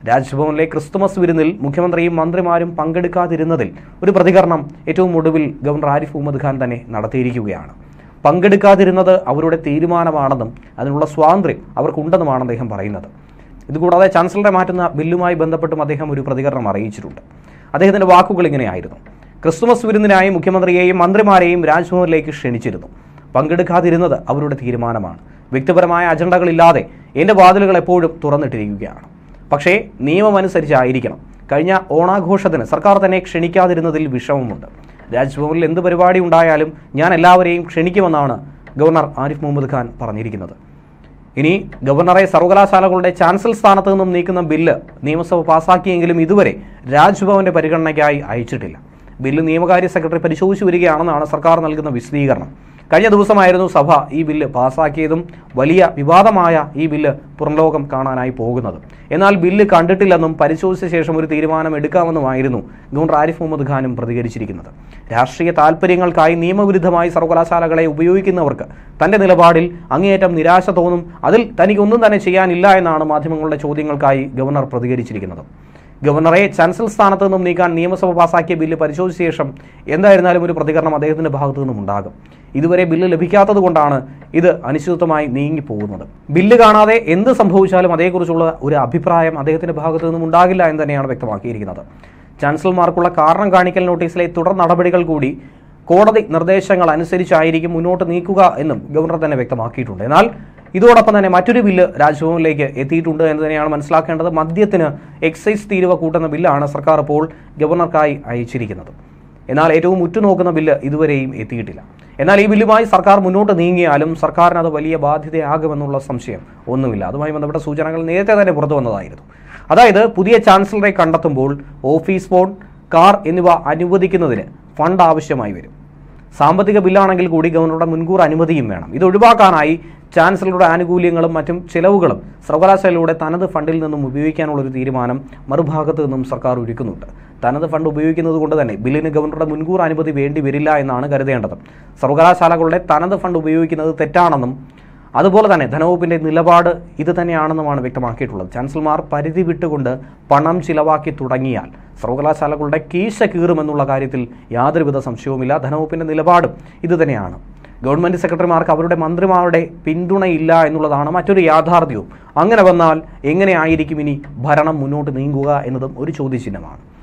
രാജ്ഭവനിലെ Christmas വിരുന്നിൽ മുഖ്യമന്ത്രിയും മന്ത്രിമാരും പങ്കെടുക്കാതിരുന്നതിൽ ഒരു പ്രതികരണം ഏറ്റവും ഒടുവിൽ ഗവർണർ ആരിഫ് മുഹമ്മദ് ഖാൻ തന്നെ നടത്തിയിരിക്കുകയാണ് പങ്കെടുക്കാതിരുന്നത് അവരുടെ തീരുമാനമാണെന്നും അതിനുള്ള സ്വാതന്ത്ര്യം അവർക്കുണ്ടെന്നുമാണ് അദ്ദേഹം പറയുന്നത് ഇതുകൂടാതെ ചാൻസലറെ മാറ്റുന്ന ബില്ലുമായി ബന്ധപ്പെട്ടും അദ്ദേഹം ഒരു പ്രതികരണം അറിയിച്ചിട്ടുണ്ട് അദ്ദേഹത്തിന്റെ വാക്കുകൾ ഇങ്ങനെയായിരുന്നു ക്രിസ്തുമസ് വിരുന്നിനായി മുഖ്യമന്ത്രിയെയും മന്ത്രിമാരെയും രാജ്ഭവനിലേക്ക് ക്ഷണിച്ചിരുന്നു പങ്കെടുക്കാതിരുന്നത് അവരുടെ തീരുമാനമാണ് വ്യക്തിപരമായ അജണ്ടകളില്ലാതെ എൻ്റെ വാതിലുകൾ എപ്പോഴും തുറന്നിട്ടിരിക്കുകയാണ് പക്ഷേ നിയമമനുസരിച്ചായിരിക്കണം കഴിഞ്ഞ ഓണാഘോഷത്തിന് സർക്കാർ തന്നെ ക്ഷണിക്കാതിരുന്നതിൽ വിഷമമുണ്ട് രാജ്ഭവനിൽ എന്ത് പരിപാടി ഉണ്ടായാലും ഞാൻ എല്ലാവരെയും ക്ഷണിക്കുമെന്നാണ് ഗവർണർ ആരിഫ് മുഹമ്മദ് ഖാൻ പറഞ്ഞിരിക്കുന്നത് ഇനി ഗവർണറെ സർവകലാശാലകളുടെ ചാൻസലർ സ്ഥാനത്ത് നിന്നും നീക്കുന്ന ബില്ല് നിയമസഭ പാസാക്കിയെങ്കിലും ഇതുവരെ രാജ്ഭവന്റെ പരിഗണനയ്ക്കായി അയച്ചിട്ടില്ല ബില്ല് നിയമകാര്യ സെക്രട്ടറി പരിശോധിച്ചു വരികയാണെന്നാണ് സർക്കാർ നൽകുന്ന വിശദീകരണം കഴിഞ്ഞ ദിവസമായിരുന്നു സഭ ഈ ബില്ല് പാസാക്കിയതും വലിയ വിവാദമായ ഈ ബില്ല് പുറംലോകം കാണാനായി പോകുന്നത് എന്നാൽ ബില്ല് കണ്ടിട്ടില്ലെന്നും പരിശോധിച്ച ശേഷം ഒരു തീരുമാനം എടുക്കാമെന്നുമായിരുന്നു ഗവർണർ ആരിഫ് മുഹമ്മദ് ഖാനും പ്രതികരിച്ചിരിക്കുന്നത് രാഷ്ട്രീയ താൽപ്പര്യങ്ങൾക്കായി നിയമവിരുദ്ധമായി സർവകലാശാലകളെ ഉപയോഗിക്കുന്നവർക്ക് തന്റെ നിലപാടിൽ അങ്ങേയറ്റം നിരാശ തോന്നും അതിൽ തനിക്കൊന്നും തന്നെ ചെയ്യാനില്ല എന്നാണ് മാധ്യമങ്ങളുടെ ചോദ്യങ്ങൾക്കായി ഗവർണർ പ്രതികരിച്ചിരിക്കുന്നത് ഗവർണറെ ചാൻസലർ സ്ഥാനത്ത് നിന്നും നീക്കാൻ നിയമസഭ പാസാക്കിയ ബില്ല് പരിശോധിച്ച ശേഷം എന്തായിരുന്നാലും ഒരു പ്രതികരണം അദ്ദേഹത്തിന്റെ ഭാഗത്തു നിന്നും ഉണ്ടാകും ഇതുവരെ ബില്ല് ലഭിക്കാത്തത് കൊണ്ടാണ് ഇത് അനിശ്ചിതത്വമായി നീങ്ങിപ്പോകുന്നത് ബില്ല് കാണാതെ എന്ത് സംഭവിച്ചാലും അതേക്കുറിച്ചുള്ള ഒരു അഭിപ്രായം അദ്ദേഹത്തിന്റെ ഭാഗത്തു നിന്നും ഉണ്ടാകില്ല എന്ന് തന്നെയാണ് വ്യക്തമാക്കിയിരിക്കുന്നത് ചാൻസലർമാർക്കുള്ള കാരണം കാണിക്കൽ നോട്ടീസിലെ തുടർ നടപടികൾ കൂടി കോടതി നിർദ്ദേശങ്ങൾ അനുസരിച്ചായിരിക്കും മുന്നോട്ട് നീക്കുക എന്നും ഗവർണർ തന്നെ വ്യക്തമാക്കിയിട്ടുണ്ട് എന്നാൽ ഇതോടൊപ്പം തന്നെ മറ്റൊരു ബില്ല് രാജ്ഭവനിലേക്ക് എത്തിയിട്ടുണ്ട് എന്ന് തന്നെയാണ് മനസ്സിലാക്കേണ്ടത് മദ്യത്തിന് എക്സൈസ് തീരുവ കൂട്ടുന്ന ബില്ലാണ് സർക്കാർ ഇപ്പോൾ ഗവർണർക്കായി അയച്ചിരിക്കുന്നത് എന്നാൽ ഏറ്റവും ഉറ്റുനോക്കുന്ന ബില്ല് ഇതുവരെയും എത്തിയിട്ടില്ല എന്നാൽ ഈ ബില്ലുമായി സർക്കാർ മുന്നോട്ട് നീങ്ങിയാലും സർക്കാരിന് അത് വലിയ ബാധ്യതയാകുമെന്നുള്ള സംശയം ഒന്നുമില്ല അതുമായി ബന്ധപ്പെട്ട സൂചനകൾ നേരത്തെ തന്നെ പുറത്തു വന്നതായിരുന്നു അതായത് പുതിയ ചാൻസലറെ കണ്ടെത്തുമ്പോൾ ഓഫീസ് ഫോൺ കാർ എന്നിവ അനുവദിക്കുന്നതിന് ഫണ്ട് ആവശ്യമായി വരും സാമ്പത്തിക ബില്ലാണെങ്കിൽ കൂടി ഗവർണറുടെ മുൻകൂർ അനുമതിയും വേണം ഇത് ഒഴിവാക്കാനായി ചാൻസലറുടെ ആനുകൂല്യങ്ങളും മറ്റും ചിലവുകളും സർവകലാശാലയുടെ തനത് ഫണ്ടിൽ നിന്നും ഉപയോഗിക്കാനുള്ള ഒരു തീരുമാനം മറുഭാഗത്ത് നിന്നും സർക്കാർ ഒരുക്കുന്നുണ്ട് തനത് ഫണ്ട് ഉപയോഗിക്കുന്നത് കൊണ്ട് തന്നെ ബില്ലിന് ഗവർണറുടെ മുൻകൂർ അനുമതി വേണ്ടി വരില്ല എന്നാണ് കരുതേണ്ടത് സർവകലാശാലകളുടെ തനത് ഫണ്ട് ഉപയോഗിക്കുന്നത് തെറ്റാണെന്നും അതുപോലെ തന്നെ ധനവകുപ്പിന്റെ നിലപാട് ഇത് തന്നെയാണെന്നുമാണ് വ്യക്തമാക്കിയിട്ടുള്ളത് ചാൻസലർമാർ പരിധി വിട്ടുകൊണ്ട് പണം ചിലവാക്കി തുടങ്ങിയാൽ സർവകലാശാലകളുടെ കീശ കീറുമെന്നുള്ള കാര്യത്തിൽ യാതൊരുവിധ സംശയവുമില്ല ധനവകുപ്പിന്റെ നിലപാടും ഇത് തന്നെയാണ് ഗവൺമെന്റ് സെക്രട്ടറിമാർക്ക് അവരുടെ മന്ത്രിമാരുടെ പിന്തുണയില്ല എന്നുള്ളതാണ് മറ്റൊരു യാഥാർത്ഥ്യവും അങ്ങനെ വന്നാൽ എങ്ങനെയായിരിക്കും ഇനി ഭരണം മുന്നോട്ട് നീങ്ങുക എന്നതും ഒരു ചോദ്യചിഹ്നമാണ്